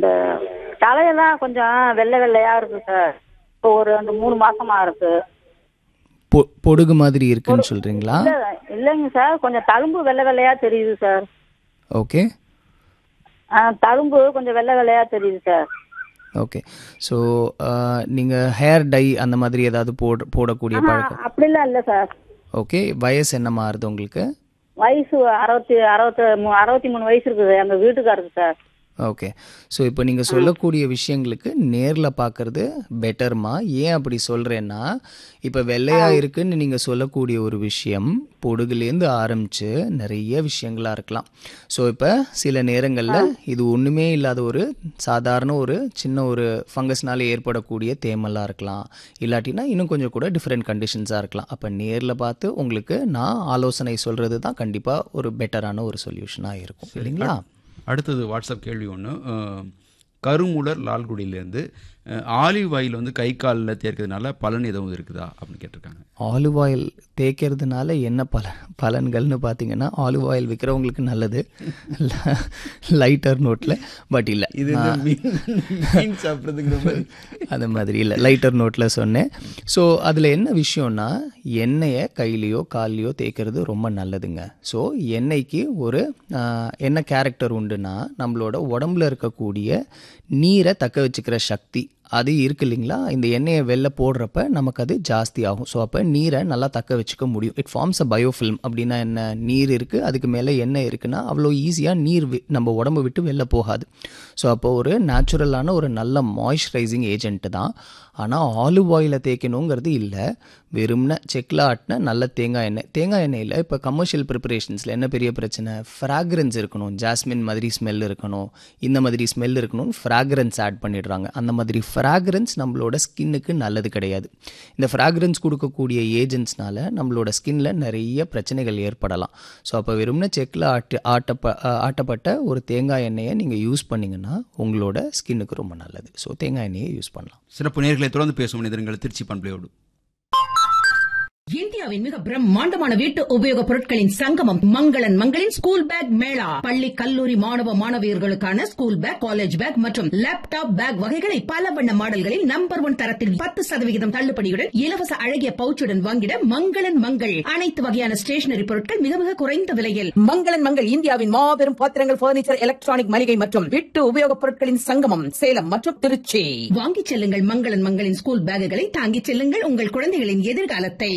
இந்த தலையெல்லாம் கொஞ்சம் வெள்ளை வெள்ளையா இருக்கு சார் இப்போ ஒரு அந்த மூணு மாசமா இருக்கு பொ- பொடுகு மாதிரி இருக்குன்னு சொல்றீங்களா இல்ல இல்லைங்க சார் கொஞ்சம் தழும்பு வெள்ளை வெள்ளையா தெரியுது சார் ஓகே ஆ, தழும்பு கொஞ்சம் வெள்ளை வெள்ளையா தெரியுது சார் ஓகே ஸோ நீங்கள் ஹேர் டை அந்த மாதிரி ஏதாவது போட போடக்கூடிய பழக்கம் அப்படிலாம் இல்லை சார் ஓகே வயசு என்ன மாறுது உங்களுக்கு வயசு அறுபத்தி அறுபத்தி மூ- அறுபத்தி மூணு வயசு இருக்குது எங்க வீட்டுக்காருக்கு சார் ஓகே ஸோ இப்போ நீங்கள் சொல்லக்கூடிய விஷயங்களுக்கு நேரில் பார்க்கறது பெட்டர்மா ஏன் அப்படி சொல்கிறேன்னா இப்போ வெள்ளையாக இருக்குன்னு நீங்கள் சொல்லக்கூடிய ஒரு விஷயம் பொடுகுலேருந்து ஆரம்பித்து நிறைய விஷயங்களாக இருக்கலாம் ஸோ இப்போ சில நேரங்களில் இது ஒன்றுமே இல்லாத ஒரு சாதாரண ஒரு சின்ன ஒரு ஃபங்கஸ்னால ஏற்படக்கூடிய தேமலாக இருக்கலாம் இல்லாட்டினா இன்னும் கொஞ்சம் கூட டிஃப்ரெண்ட் கண்டிஷன்ஸாக இருக்கலாம் அப்போ நேரில் பார்த்து உங்களுக்கு நான் ஆலோசனை சொல்கிறது தான் கண்டிப்பாக ஒரு பெட்டரான ஒரு சொல்யூஷனாக இருக்கும் இல்லைங்களா அடுத்தது வாட்ஸ்அப் கேள்வி ஒன்று கருமுலர் லால்குடியிலேருந்து ஆலிவ் ஆயில் வந்து கை காலில் தேர்க்கிறதுனால பலன் எதுவும் இருக்குதா அப்படின்னு கேட்டிருக்காங்க ஆலிவ் ஆயில் தேய்க்கிறதுனால என்ன பல பலன்கள்னு பார்த்தீங்கன்னா ஆலிவ் ஆயில் விற்கிறவங்களுக்கு நல்லது லைட்டர் நோட்டில் பட் இல்லை இது இந்த மீன் மீன் சாப்பிட்றதுங்கிற மாதிரி அது மாதிரி இல்லை லைட்டர் நோட்டில் சொன்னேன் ஸோ அதில் என்ன விஷயம்னா எண்ணெயை கையிலையோ கால்லையோ தேய்க்கிறது ரொம்ப நல்லதுங்க ஸோ எண்ணெய்க்கு ஒரு ஆஹ், என்ன கேரக்டர் உண்டுன்னா நம்மளோட உடம்புல இருக்கக்கூடிய நீரை தக்க வச்சுக்கிற சக்தி அது இருக்கு இல்லைங்களா இந்த எண்ணெயை வெளில போடுறப்ப நமக்கு அது ஜாஸ்தி ஆகும் ஸோ அப்போ நீரை நல்லா தக்க வச்சுக்க முடியும் இட் ஃபார்ம்ஸ் அ பயோஃபில்ம் அப்படின்னா என்ன நீர் இருக்குது அதுக்கு மேலே எண்ணெய் இருக்குன்னா அவ்வளோ ஈஸியாக நீர் வி- நம்ம உடம்பு விட்டு வெளில போகாது ஸோ அப்போ ஒரு நேச்சுரலான ஒரு நல்ல மாய்ஸ்சரைசிங் ஏஜென்ட் தான் ஆனால் ஆலிவ் ஆயிலை தேய்க்கணுங்கிறது இல்லை வெறும்ன செக்கில் ஆட்டின நல்ல தேங்காய் எண்ணெய் தேங்காய் எண்ணெயில் இப்போ கமர்ஷியல் ப்ரிப்பரேஷன்ஸில் என்ன பெரிய பிரச்சனை ஃப்ராக்ரன்ஸ் இருக்கணும் ஜாஸ்மின் மாதிரி ஸ்மெல் இருக்கணும் இந்த மாதிரி ஸ்மெல் இருக்கணும்னு ஃப்ராக்ரன்ஸ் ஆட் பண்ணிடுறாங்க அந்த மாதிரி ஃப்ராக்ரன்ஸ் நம்மளோட ஸ்கின்னுக்கு நல்லது கிடையாது இந்த ஃப்ராக்ரன்ஸ் கொடுக்கக்கூடிய ஏஜென்ட்ஸ்னால நம்மளோட ஸ்கின்ல நிறைய பிரச்சனைகள் ஏற்படலாம் ஸோ அப்போ வெறும்ன செக்கில் ஆட்டு ஆட்டப்ப அஹ், ஆட்டப்பட்ட ஒரு தேங்காய் எண்ணெயை நீங்கள் யூஸ் பண்ணிங்கன்னா உங்களோட ஸ்கின்னுக்கு ரொம்ப நல்லது ஸோ தேங்காய் எண்ணெயை யூஸ் பண்ணலாம் சிறப்பு நேர்களை தொடர்ந்து பேசும் மனிதர்கள் திருச்சி பண்பலையோடு இந்தியாவின் மிக பிரம்மாண்டமான வீட்டு உபயோகப் பொருட்களின் சங்கமம் மங்களன் மங்களின் ஸ்கூல் பேக் மேளா பள்ளி கல்லூரி மாணவ மாணவியர்களுக்கான ஸ்கூல் பேக் காலேஜ் பேக் மற்றும் லேப்டாப் பேக் வகைகளை பல வண்ண மாடல்களில் நம்பர் ஒன் தரத்தில் பத்து சதவிகிதம் தள்ளுபடியுடன் இலவச அழகிய பவுச்சுடன் வாங்கிட மங்களன் மங்கள் அனைத்து வகையான ஸ்டேஷனரி பொருட்கள் மிக மிக குறைந்த விலையில் மங்களன் மங்கள் இந்தியாவின் மாபெரும் பாத்திரங்கள் பர்னிச்சர் எலக்ட்ரானிக் மளிகை மற்றும் வீட்டு உபயோகப் பொருட்களின் சங்கமம் சேலம் மற்றும் திருச்சி வாங்கிச் செல்லுங்கள் மங்களன் மங்களின் ஸ்கூல் பேக்குகளை தாங்கிச் செல்லுங்கள் உங்கள் குழந்தைகளின் எதிர்காலத்தை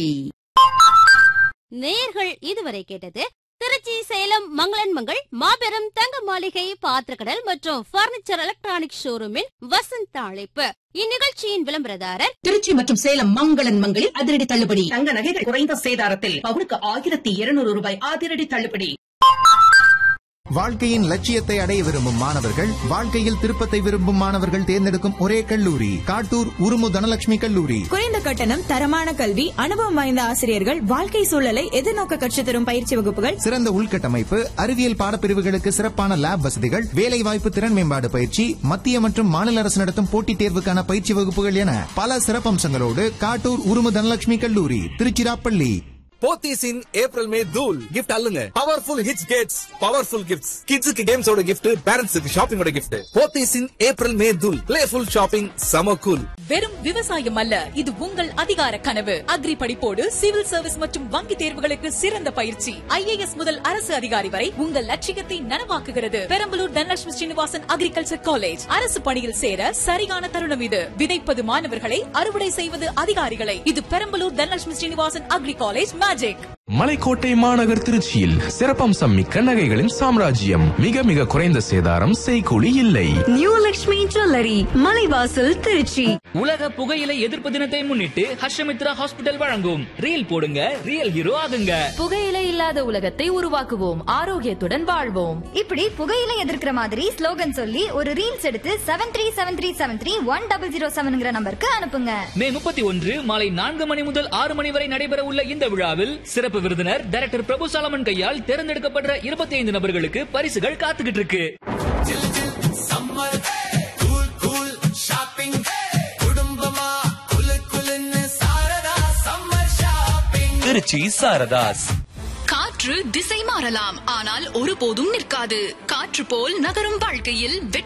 நேர்கள் இதுவரை கேட்டது திருச்சி சேலம் மங்களன் மங்கள் மாபெரும் தங்க மாளிகை பாத்திரக்கடல் மற்றும் பர்னிச்சர் எலக்ட்ரானிக் ஷோரூமின் வசந்த அழைப்பு இந்நிகழ்ச்சியின் விளம்பரதாரர் திருச்சி மற்றும் சேலம் மங்களன் மங்களில் அதிரடி தள்ளுபடி தங்க நகைகள் குறைந்த சேதாரத்தில் பவுனுக்கு ஆயிரத்தி இருநூறு ரூபாய் அதிரடி தள்ளுபடி வாழ்க்கையின் லட்சியத்தை அடைய விரும்பும் மாணவர்கள் வாழ்க்கையில் திருப்பத்தை விரும்பும் மாணவர்கள் தேர்ந்தெடுக்கும் ஒரே கல்லூரி காட்டூர் உருமு தனலட்சுமி கல்லூரி குறைந்த கட்டணம் தரமான கல்வி அனுபவம் வாய்ந்த ஆசிரியர்கள் வாழ்க்கை சூழலை எதிர்நோக்க கற்றுத் தரும் பயிற்சி வகுப்புகள் சிறந்த உள்கட்டமைப்பு அறிவியல் பாடப்பிரிவுகளுக்கு சிறப்பான லேப் வசதிகள் வேலைவாய்ப்பு திறன் மேம்பாடு பயிற்சி மத்திய மற்றும் மாநில அரசு நடத்தும் போட்டித் தேர்வுக்கான பயிற்சி வகுப்புகள் என பல சிறப்பம்சங்களோடு காட்டூர் உருமு தனலட்சுமி கல்லூரி Tiruchirappalli Pothys in April May தூல் கிஃப்ட் அல்லுங்க powerful hits gets powerful gifts கிட்ஸுக்கு கேம்ஸோட கிஃப்ட் பேரண்ட்ஸுக்கு ஷாப்பிங்கோட gift Pothys in April May தூல் பிளேஃபுல் ஷாப்பிங் சம கூல் வெறும் விவசாயம் அல்ல இது உங்கள் அதிகார கனவு அக்ரி படிப்போடு சிவில் சர்வீஸ் மற்றும் வங்கி தேர்வுகளுக்கு சிறந்த பயிற்சி ஐஏஎஸ் முதல் அரசு அதிகாரி வரை உங்கள் லட்சியத்தை நனவாக்குகிறது பெரம்பலூர் தனலட்சுமி ஸ்ரீனிவாசன் அக்ரிகல்ச்சர் காலேஜ் அரசு பணியில் சேர சரியான தருணம் இது விதைப்பது மாணவர்களை அறுவடை செய்வது அதிகாரிகளை இது Perambalur Dhanalakshmi Srinivasan agri college magic Malaikottai மாநகர் திருச்சியில் சிறப்பம்சம் மிக்க நகைகளின் சாம்ராஜ்யம் மிக மிக குறைந்த சேதாரம் செய்கூலி இல்லை நியூ லட்சுமி ஜுவல்லரி மலைவாசல் திருச்சி உலக புகையிலை எதிர்ப்பு தினத்தை முன்னிட்டு ஹர்ஷமித்ரா ஹாஸ்பிட்டல் வழங்கும் ரீல் போடுங்க ரியல் ஹீரோ ஆகுங்க புகையிலை இல்லாத உலகத்தை உருவாக்குவோம் ஆரோக்கியத்துடன் வாழ்வோம் இப்படி புகையில எதிர்க்கிற மாதிரி ஸ்லோகன் சொல்லி ஒரு ரீல்ஸ் எடுத்து seven three seven three seven three one double zero செவன்ங்கிற நம்பருக்கு அனுப்புங்க மே முப்பத்தி ஒன்று மாலை நான்கு மணி முதல் ஆறு மணி வரை நடைபெற உள்ள இந்த விழாவில் சிறப்பு விருந்தினர் டைரக்டர் பிரபு சாலமன் கையால் தேர்ந்தெடுக்கப்பட்ட இருபத்தி ஐந்து நபர்களுக்கு பரிசுகள் காத்துக்கிட்டு இருக்கு சம்மர் கூல் கூல் ஷாப்பிங் குடும்பமா குலு குலுன்னு சாரதா சம்மர் ஷாப்பிங் திருச்சி சாரதாஸ் காற்று திசை மாறலாம் ஆனால் ஒருபோதும் நிற்காது காற்று போல் நகரும் வாழ்க்கையில்